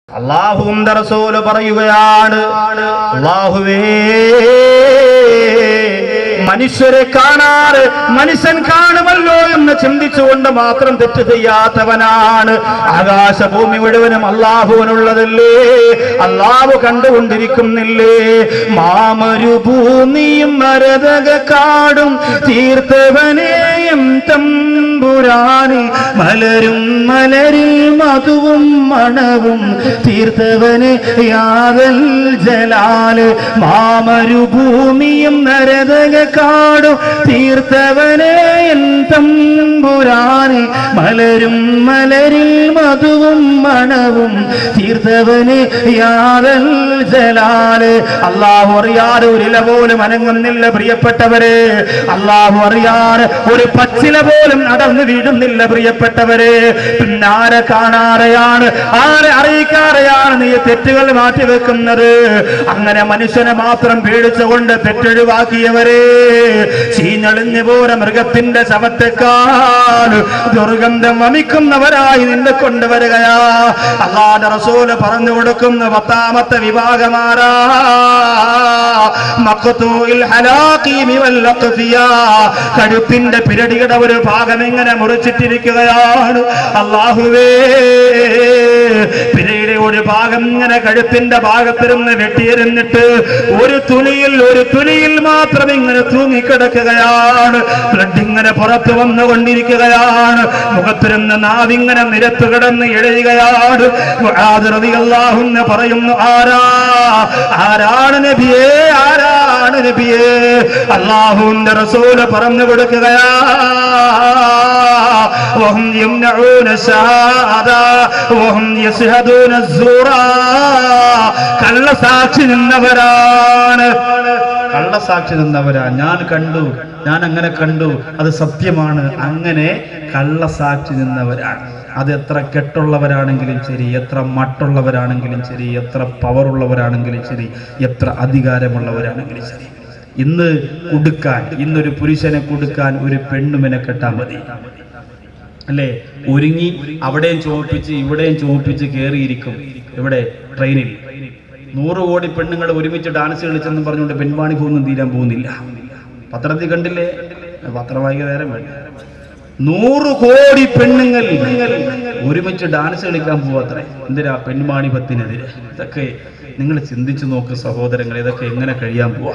അള്ളാഹുവിന്റെ റസൂല് പറയുകയാണ് അള്ളാഹുവേ മനുഷ്യരെ കാണാറ് മനുഷ്യൻ കാണുമല്ലോ എന്ന് ചിന്തിച്ചുകൊണ്ട് മാത്രം തെറ്റ് ചെയ്യാത്തവനാണ് ആകാശഭൂമി മുഴുവനും അള്ളാഹുവിനുള്ളതല്ലേ അള്ളാഹു കണ്ടുകൊണ്ടിരിക്കുന്നില്ലേ മാമരുഭൂമിയും മരതക കാടും തീർത്തവനെയും തമ്പുരാനി മലരും മലരിൽ മധുവും മണവും തീർത്തവന് യാതൽ ജലാല് മാമരുഭൂമിയും നരതക കാടും തീർത്തവനെ എൻ തമ്പുരാനെ മലരും മലരിൽ മധുവും മണവും തീർത്തവന് യാതൽ ജലാല് അള്ളാഹു അറിയാതെ ഒരു ഇല പോലും അനങ്ങുന്നില്ല പ്രിയപ്പെട്ടവരെ അള്ളാഹു അറിയാതെ ഒരു പച്ചില പോലും നടന്നു വീഴുന്നില്ല പ്രിയപ്പെട്ടവരെ പിന്നെ ആരെ കാണാതെയാണ് ആരെ അറിയിക്കാതെയാണ് നീ തെറ്റുകൾ മാറ്റിവെക്കുന്നത് അങ്ങനെ മനുഷ്യനെ മാത്രം പേടിച്ചുകൊണ്ട് തെറ്റൊഴിവാക്കിയവരെ ചീഞ്ഞളിഞ്ഞു പോര മൃഗത്തിന്റെ ശവത്തെക്കാൾ ദുർഗന്ധം വമിക്കുന്നവരായി നിന്നെ കൊണ്ടുവരികയാ അള്ളാന്റെ റസൂല് പറഞ്ഞു കൊടുക്കുന്ന പത്താമത്തെ വിഭാഗമാരാ മഖ്തൂഇൽ ഹലാഖീമി വൽ അഖ്ഫിയാ. കഴുത്തിന്റെ പിരടിയുടെ ഒരു ഭാഗം എങ്ങനെ മുറിച്ചിട്ടിരിക്കുകയാണ് അള്ളാഹുവേ പിരയുടെ ഒരു ഭാഗം ഇങ്ങനെ കഴുത്തിന്റെ ഭാഗത്തിരുന്ന് വെട്ടിയെറിഞ്ഞിട്ട് ഒരു തുണിയിൽ ഒരു തുണിയിൽ മാത്രം ഇങ്ങനെ തൂങ്ങിക്കിടക്കുകയാണ് ബ്ലഡ് ഇങ്ങനെ പുറത്തു വന്നുകൊണ്ടിരിക്കുകയാണ് മുഖത്തിരുന്ന് നാവിങ്ങനെ നിരത്ത് കിടന്ന് എഴുതുകയാണ് അള്ളാഹുന്ന് പറയുന്നു ആരാ ആരാണ് നബിയേ ആരാണ് നബിയേ അള്ളാഹുവിന്റെ റസൂല് പറഞ്ഞു കൊടുക്കുകയാ وهم يمنعون الشهادة وهم يشهدون الزورا കള്ളസാക്ഷി നിന്നവരാണ് കള്ളസാക്ഷി നിന്നവരാ ഞാൻ കണ്ടു ഞാൻ അങ്ങനെ കണ്ടു അത് സത്യമാണ് അങ്ങനെ കള്ളസാക്ഷി നിന്നവരാണ് അത് എത്ര കെട്ടുള്ളവരാണെങ്കിലും ശരി എത്ര മട്ടുള്ളവരാണെങ്കിലും ശരി എത്ര പവറുള്ളവരാണെങ്കിലും ശരി എത്ര അധികാരമുള്ളവരാണെങ്കിലും ശരി ഇന്ന് കൊടുക്കാൻ ഇന്നൊരു പുരുഷനെ കൊടുക്കാൻ ഒരു പെണ്ണുമിനെ കെട്ടാൻ മതി അല്ലേ ഒരുങ്ങി അവിടെയും ചോപ്പിച്ച് ഇവിടെയും ചോപ്പിച്ച് കയറിയിരിക്കും ഇവിടെ ട്രെയിനിൽ നൂറ് കോടി പെണ്ണുങ്ങൾ ഒരുമിച്ച് ഡാൻസ് കളിച്ചെന്നും പറഞ്ഞുകൊണ്ട് പെൺവാണി പോകുന്നു തീരാൻ പോകുന്നില്ല പത്രത്തിൽ കണ്ടില്ലേ പത്രം വായിക്കാൻ നേരം വേണ്ട നൂറ് കോടി പെണ്ണുങ്ങൾ ഒരുമിച്ച് ഡാൻസ് കളിക്കാൻ പോവാത്രേ എന്തിനാ പെൺവാണിപത്തിനെതിരെ ഇതൊക്കെ നിങ്ങൾ ചിന്തിച്ചു നോക്ക് സഹോദരങ്ങൾ ഇതൊക്കെ എങ്ങനെ കഴിയാൻ പോവാ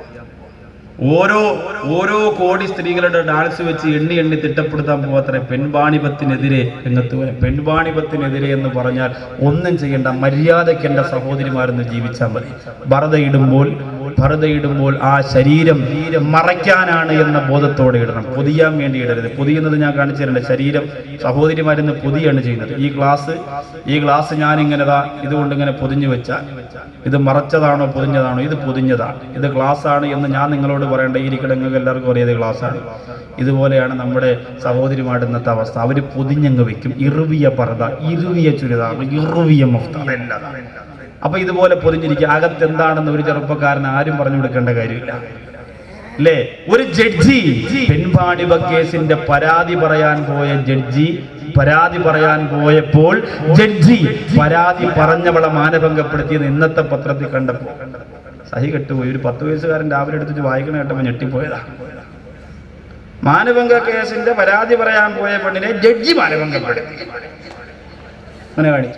ഓരോ ഓരോ കോടി സ്ത്രീകളുടെ ഡാൻസ് വെച്ച് എണ്ണി എണ്ണി തിട്ടപ്പെടുത്താൻ പോവാത്ര പെൺവാണിപത്തിനെതിരെ രംഗത്ത് വരാം പെൺവാണിപത്തിനെതിരെ എന്ന് പറഞ്ഞാൽ ഒന്നും ചെയ്യേണ്ട മര്യാദയ്ക്ക് എൻ്റെ സഹോദരിമാരെന്ന് ജീവിച്ചാൽ മതി ഭരതയിടുമ്പോൾ ഭരതയിടുമ്പോൾ ആ ശരീരം മറയ്ക്കാനാണ് എന്ന ബോധത്തോടെ ഇടണം പൊതിയാൻ വേണ്ടി ഇടരുത് പൊതിയുന്നത് ഞാൻ കാണിച്ചു തരണ്ട ശരീരം സഹോദരിമാരെന്ന് പൊതിയാണ് ചെയ്യുന്നത് ഈ ഗ്ലാസ് ഈ ഗ്ലാസ് ഞാൻ ഇങ്ങനെ ദാ ഇതുകൊണ്ട് ഇങ്ങനെ പൊതിഞ്ഞു വെച്ചാൽ ഇത് മറച്ചതാണോ പൊതിഞ്ഞതാണോ ഇത് പൊതിഞ്ഞതാണ് ഇത് ഗ്ലാസ് ആണ് എന്ന് ഞാൻ നിങ്ങളോട് പറയേണ്ട ഈ ഇരിക്കടങ്ങൾക്ക് എല്ലാവർക്കും അറിയാം ഇത് ഗ്ലാസ് ആണ് ഇതുപോലെയാണ് നമ്മുടെ സഹോദരിമാരുടെ ഇന്നത്തെ അവസ്ഥ അവർ പൊതിഞ്ഞങ്ങ് വെക്കും ഇറുവിയ പർദ്ദ ഇറുവിയ ചുരിദാർ ഇറുവിയ മുഫ്ത അതെല്ലാം അപ്പൊ ഇതുപോലെ പൊതിഞ്ഞിരിക്കുക അകത്ത് എന്താണെന്ന് ഒരു ചെറുപ്പക്കാരൻ ആരും പറഞ്ഞു കൊടുക്കേണ്ട കാര്യമില്ല അല്ലേ ഒരു ജഡ്ജി പെൺപാടിവ കേസിന്റെ പരാതി പറയാൻ പോയ ജഡ്ജി പരാതി പറയാൻ പോയപ്പോൾ ജഡ്ജി പരാതി പറഞ്ഞവളെ മാനഭംഗപ്പെടുത്തിയത് ഇന്നത്തെ പത്രത്തിൽ കണ്ടപ്പോ സഹി കെട്ടുപോയി ഒരു പത്ത് വയസ്സുകാരൻ രാവിലെ എടുത്തിട്ട് വായിക്കണ കേട്ടപ്പോ ഞെട്ടിപ്പോയതാ മാനഭംഗ കേസിന്റെ പരാതി പറയാൻ പോയ പെണ്ണിനെ ജഡ്ജി മാനഭംഗപ്പെടുത്തി അങ്ങനെ കാണിച്ചു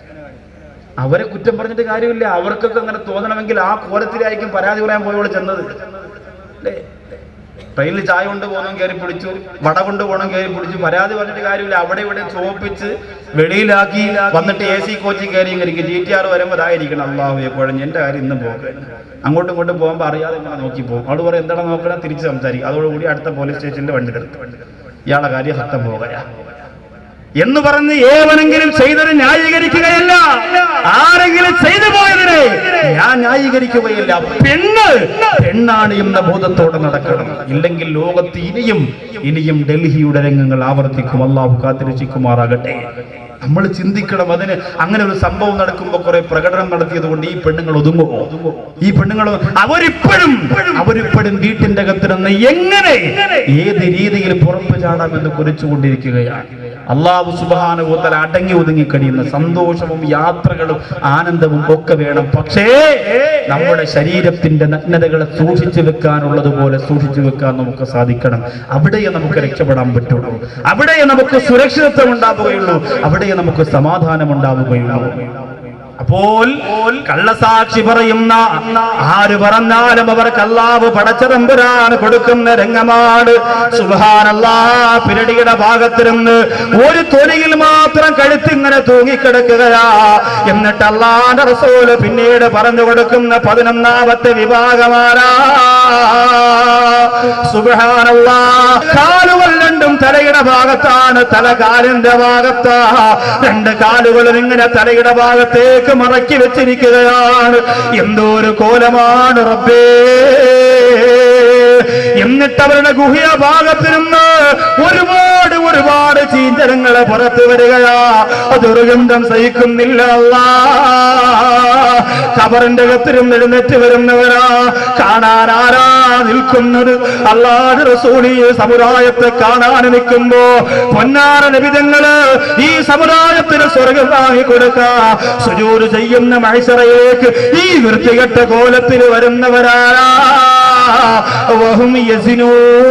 അവരെ കുറ്റം പറഞ്ഞിട്ട് കാര്യമില്ല അവർക്കൊക്കെ അങ്ങനെ തോന്നണമെങ്കിൽ ആ കോലത്തിലായിരിക്കും പരാതി പറയാൻ പോയവള് ചെന്നത് അല്ലേ ട്രെയിനിൽ ചായ കൊണ്ട് പോകണം കയറി പിടിച്ചു വട കൊണ്ട് പോകണം കയറി പിടിച്ചു പരാതി പറഞ്ഞിട്ട് കാര്യമില്ല അവിടെ ഇവിടെ ചോപ്പിച്ച് വെളിയിലാക്കി വന്നിട്ട് എ സി കോച്ചിൽ കയറി ഇങ്ങനെ ജി ടി ആർ വരുമ്പോൾ ഇതായിരിക്കണം അള്ളാഹു കുഴഞ്ഞ് എൻ്റെ കാര്യം ഇന്നും പോകുക അങ്ങോട്ടും ഇങ്ങോട്ടും പോകുമ്പോൾ അറിയാതെ ഇങ്ങനെ നോക്കി പോകും അവിടെ പറയും എന്താണ് നോക്കണം തിരിച്ച് സംസാരിക്കും അതോടുകൂടി അടുത്ത പോലീസ് സ്റ്റേഷനിൽ വണ്ടി നിർത്തും ഇയാളെ കാര്യം ഹത്തം പോകുക എന്ന് പറഞ്ഞ് ഏവനെങ്കിലും ചെയ്തത് ന്യായീകരിക്കുകയല്ല ആരെങ്കിലും ചെയ്തു പോയതിനെ ഞാൻ ന്യായീകരിക്കുകയില്ല പെണ്ണ് പെണ്ണാണ് എന്ന ബോധത്തോടെ നടക്കണം ഇല്ലെങ്കിൽ ലോകത്ത് ഇനിയും ഇനിയും ഡൽഹിയുടെ രംഗങ്ങൾ ആവർത്തിക്കും അള്ളാഹു കാത്തിരക്ഷിക്കുമാറാകട്ടെ നമ്മൾ ചിന്തിക്കണം അതിന് അങ്ങനെ ഒരു സംഭവം നടക്കുമ്പോൾ കുറെ പ്രകടനം നടത്തിയത് കൊണ്ട് ഈ പെണ്ണുങ്ങൾ ഒതുങ്ങുമോ ഈ പെണ്ണുങ്ങൾ അവരിപ്പോഴും അവരിപ്പോഴും വീട്ടിന്റെ അകത്ത് നിന്ന് എങ്ങനെ ഏത് രീതിയിൽ പുറത്തു ചാടാമെന്ന് കുറിച്ചുകൊണ്ടിരിക്കുകയാണ് അള്ളാഹു സുബാനുഭൂത്തൽ അടങ്ങി ഒതുങ്ങി കഴിയുന്ന സന്തോഷവും യാത്രകളും ആനന്ദവും ഒക്കെ വേണം പക്ഷേ നമ്മുടെ ശരീരത്തിന്റെ നഗ്നതകളെ സൂക്ഷിച്ചു വെക്കാനുള്ളതുപോലെ സൂക്ഷിച്ചു വെക്കാൻ നമുക്ക് സാധിക്കണം അവിടെയേ നമുക്ക് രക്ഷപ്പെടാൻ പറ്റുള്ളൂ അവിടെയേ നമുക്ക് സുരക്ഷിതത്വം ഉണ്ടാവുകയുള്ളൂ അവിടെയേ നമുക്ക് സമാധാനം ഉണ്ടാവുകയുള്ളൂ അപ്പോൾ കള്ളസാക്ഷി പറയുന്ന ആര് പറഞ്ഞാലും അവർക്ക് അല്ലാവ് പടച്ചതമ്പുരാണ് കൊടുക്കുന്ന രംഗമാണ് സുബാനല്ലാ പിരടിയുടെ ഭാഗത്തിരുന്ന് ഒരു തൊലിയിൽ മാത്രം കഴുത്തിങ്ങനെ തൂങ്ങിക്കിടക്കുകയാ എന്നിട്ട് അല്ലാന്റെ റസൂല് പിന്നീട് പറഞ്ഞു കൊടുക്കുന്ന പതിനൊന്നാമത്തെ വിഭാഗമാരാ സുബാനല്ലാ കാലുകൾ രണ്ടും തലയുടെ ഭാഗത്താണ് തല കാലിന്റെ ഭാഗത്താ രണ്ട് കാലുകളും ഇങ്ങനെ തലയുടെ ഭാഗത്തേക്ക് മറക്കി വെച്ചിരിക്കുകയാണ് എന്തോ ഒരു കോലമാണ് റബ്ബേ എന്നിട്ട് അവരുടെ ഗുഹ്യ ഭാഗത്തിരുന്ന് ഒരുപാട് ഒരുപാട് ചീഞ്ചരങ്ങളെ പുറത്തു വരികയാ അത് ദുർഗന്ധം സഹിക്കുന്നില്ല അല്ലാ കബറിന്റെ അകത്തിരും എഴുന്നേറ്റ് വരുന്നവരാ കാണാൻ ആരാ നിൽക്കുന്നത് അല്ലാതെ റസൂലി സമുദായത്തെ കാണാൻ നിൽക്കുമ്പോ പൊന്നാര നബിതങ്ങള് ഈ സമുദായത്തിന് സ്വർഗം വാങ്ങി കൊടുക്ക സുജൂര് ചെയ്യുന്ന മൈസറയിലേക്ക് ഈ വൃത്തികെട്ട കോലത്തിൽ വരുന്നവരാരാ വഹും യസിനൂ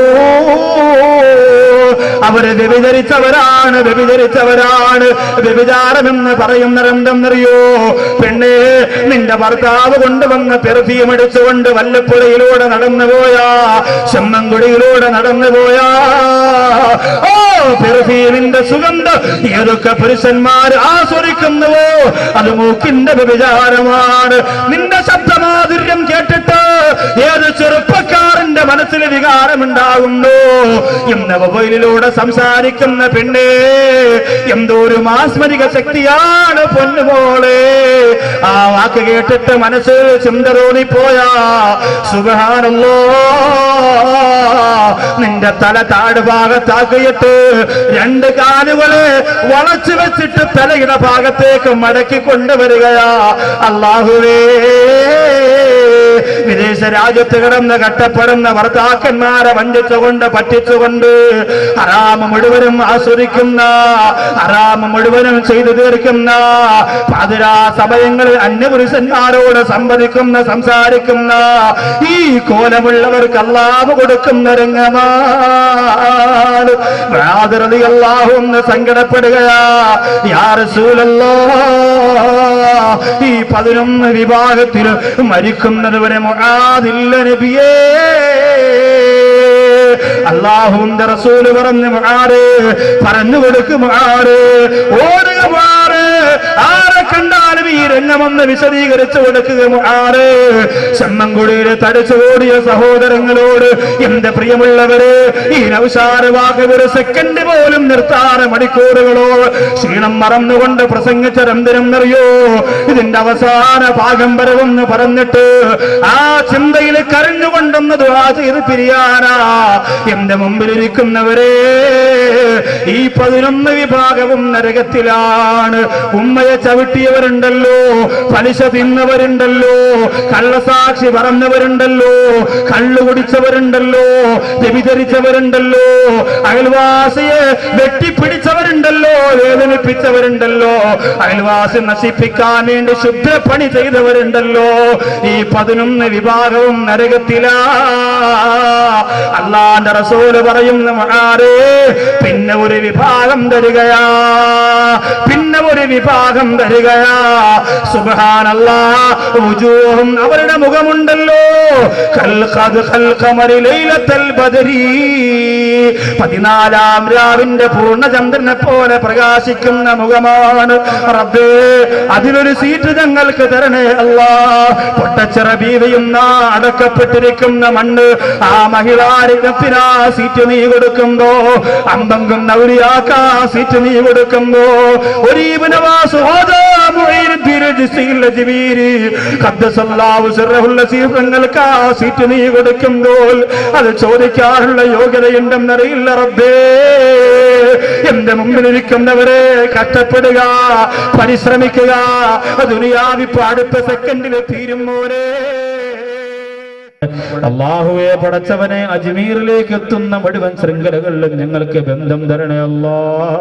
അവര് വ്യഭിചരിച്ചവരാണ് വ്യഭിചരിച്ചവരാണ് വ്യഭിചാരമെന്ന് പറയുന്നതെന്തെന്നറിയോ പെണ്ണേ നിന്റെ ഭർത്താവ് കൊണ്ടുവന്ന പെർഫ്യൂം അടിച്ചുകൊണ്ട് വല്ലപ്പുഴയിലൂടെ നടന്നു പോയാ ചെമ്മൻകുടിയിലൂടെ നടന്നു പോയാ ഓ പെർഫ്യൂമിന്റെ സുഗന്ധം ഏതൊക്കെ പുരുഷന്മാർ ആസ്വദിക്കുന്നുവോ അത് മൂക്കിന്റെ വ്യഭിചാരമാണ് നിന്റെ ശബ്ദമാധുര്യം കേട്ടിട്ട് ഏത് ചെറുപ്പക്കാരന്റെ മനസ്സിൽ വികാരമുണ്ടാകുന്നു എന്ന മൊബൈലിലൂടെ സംസാരിക്കുന്ന പെണ്ണേ എന്തോ ഒരു മാസ്മരിക ശക്തിയാണ് പൊന്നുമോളെ ആ വാക്ക് കേട്ടിട്ട് മനസ്സിൽ ചിന്ത തോന്നിപ്പോയാ സുഖാനല്ലോ നിന്റെ തല താഴ്ഭാഗത്താക്കിയിട്ട് രണ്ട് കാലുകളെ വളച്ചു വെച്ചിട്ട് തലയുടെ ഭാഗത്തേക്ക് മടക്കി കൊണ്ടുവരികയാ അള്ളാഹുവേ വിദേശ രാജ്യത്ത് കിടന്ന് കട്ടപ്പെടുന്ന ഭർത്താക്കന്മാരെ വഞ്ചിച്ചുകൊണ്ട് പറ്റിച്ചുകൊണ്ട് ഹറാമ മുഴുവനും ആസ്വദിക്കുന്ന ഹറാമ മുഴുവനും ചെയ്തു തീർക്കുന്ന പാതിരാ സമയങ്ങളിൽ അന്യപുരുഷന്മാരോട് സംവദിക്കുന്ന സംസാരിക്കുന്ന ഈ കോലമുള്ളവർക്ക് അല്ലാവ് കൊടുക്കുന്ന രംഗമാണ് ഭ്രാതൃതി അല്ലാഹു ഒന്ന് സങ്കടപ്പെടുകയാ യാ റസൂലല്ലോ ഈ പതിനൊന്ന് വിഭാഗത്തിൽ മരിക്കുന്നത് വരെ മുആദില്ല നബിയേ അള്ളാഹുവിന്റെ റസൂല് പറഞ്ഞു മുആറ് പറഞ്ഞു കൊടുക്കും മുആറ് ഓടുക മുആറ് ആരെ കണ്ടാലും ഈ രംഗമൊന്ന് വിശദീകരിച്ചു കൊടുക്കുക മുആറ് ചെമ്മൻകുടിയിലെ തടിച്ചു ഓടിയ സഹോദരങ്ങളോട് എന്റെ പ്രിയമുള്ളവര് ഈ നൗശാര വാക്ക് ഒരു സെക്കൻഡ് പോലും നിർത്താറ് മണിക്കൂറുകളോ ക്ഷീണം മറന്നുകൊണ്ട് പ്രസംഗിച്ചതെന്തിനെന്നറിയോ ഇതിന്റെ അവസാന ഭാഗം വരവെന്ന് പറഞ്ഞിട്ട് ആ ചിന്തയിൽ കരഞ്ഞുകൊണ്ടൊന്ന് ദുആ ചെയ്ത് പിരിയാനാ എന്റെ മുമ്പിലിരിക്കുന്നവരെ ഈ പതിനൊന്ന് വിഭാഗവും നരകത്തിലാണ് ഉമ്മയെ ചവിട്ടിയവരുണ്ടല്ലോ പലിശ തിന്നവരുണ്ടല്ലോ കള്ളസാക്ഷി പറഞ്ഞവരുണ്ടല്ലോ കള്ളു കുടിച്ചവരുണ്ടല്ലോ വ്യഭിചരിച്ചവരുണ്ടല്ലോ അയൽവാസിയെ വെട്ടിപ്പിടിച്ചവരുണ്ടല്ലോ വേദനിപ്പിച്ചവരുണ്ടല്ലോ അയൽവാസി നശിപ്പിക്കാൻ വേണ്ടി ശുദ്ധപ്പണി ചെയ്തവരുണ്ടല്ലോ ഈ പതിനൊന്ന് വിഭാഗവും നരകത്തിലാ അള്ളാന്റെ റസൂല് പറയുന്ന മഹാരേ പിന്നെ ഒരു വിഭാഗം തരികയാ പിന്നെ ഒരു വിഭാഗം തരികയാ സുബാനല്ലാ ഉജൂഹും അവരുടെ മുഖമുണ്ടല്ലോ ഖൽഖദ് ഖൽഖമരി ലൈലത്തൽ ബദരി പതിനാലാം രാവിന്റെ പൂർണ്ണചന്ദ്രനെ പോലെ പ്രകാശിക്കുന്ന മുഖമാണ് റബ്ബേ അതിലൊരു സീറ്റ് ഞങ്ങൾക്ക് തരണേ അല്ലാ പൊട്ടച്ചിറ ബീവിയുന്ന അടക്കപ്പെട്ടിരിക്കുന്ന മണ്ണ് ആ മഹിളാരികത്തിനാ സീറ്റ് നീ കൊടുക്കുമ്പോ അമ്പങ്കും നൗരിയാക്കാ സീറ്റ് നീ കൊടുക്കുമ്പോ ഒരു ഈവനവാസ് നിങ്ങൾക്ക് ആ സീറ്റ് നീ കൊടുക്കുമ്പോൾ അത് ചോദിക്കാനുള്ള യോഗ്യതയുണ്ടെന്നറിയില്ല റബ്ബേ എന്റെ മുമ്പിലിരിക്കുന്നവരെ കഷ്ടപ്പെടുക പരിശ്രമിക്കുക ദുനിയാവിപ്പോ അടുത്ത സെക്കൻഡിൽ തീരുമോരേ അള്ളാഹുവെ പടച്ചവനെ അജ്മീറിലേക്ക് എത്തുന്ന മുഴുവൻ ശൃംഖലകളിലും ഞങ്ങൾക്ക് ബന്ധം തരണേ അല്ലാ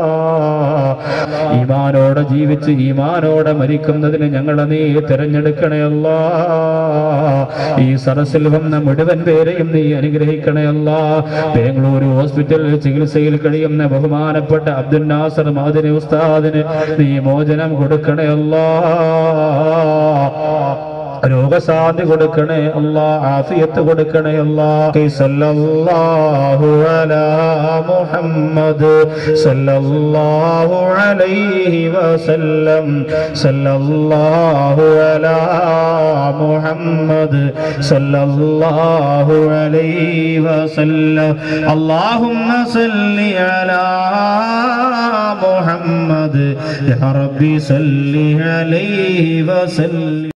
ഈമാനോടെ ജീവിച്ച് ഈമാനോടെ മരിക്കുന്നതിന് ഞങ്ങളെ നീ തിരഞ്ഞെടുക്കണേ അല്ലാ ഈ സരസിൽ വന്ന മുഴുവൻ പേരെയും നീ അനുഗ്രഹിക്കണേ അല്ലാ ബാംഗ്ലൂർ ഹോസ്പിറ്റലിൽ ചികിത്സയിൽ കഴിയുന്ന ബഹുമാനപ്പെട്ട അബ്ദുൽ നാസർ മാദിനി ഉസ്താദിന് നീ മോചനം കൊടുക്കണേ അല്ലാ രോഗശാന്തി കൊടുക്കണേ അല്ലാ ആഫിയത്ത് കൊടുക്കണേ അല്ലാ സല്ലല്ലാഹു അലാ മുഹമ്മദ് സല്ലല്ലാഹു അലൈഹി വസല്ലം സല്ലല്ലാഹു അലാ മുഹമ്മദ് സല്ലല്ലാഹു അലൈഹി വസല്ലം اللهم صل على محمد يا ربي صل عليه وسلم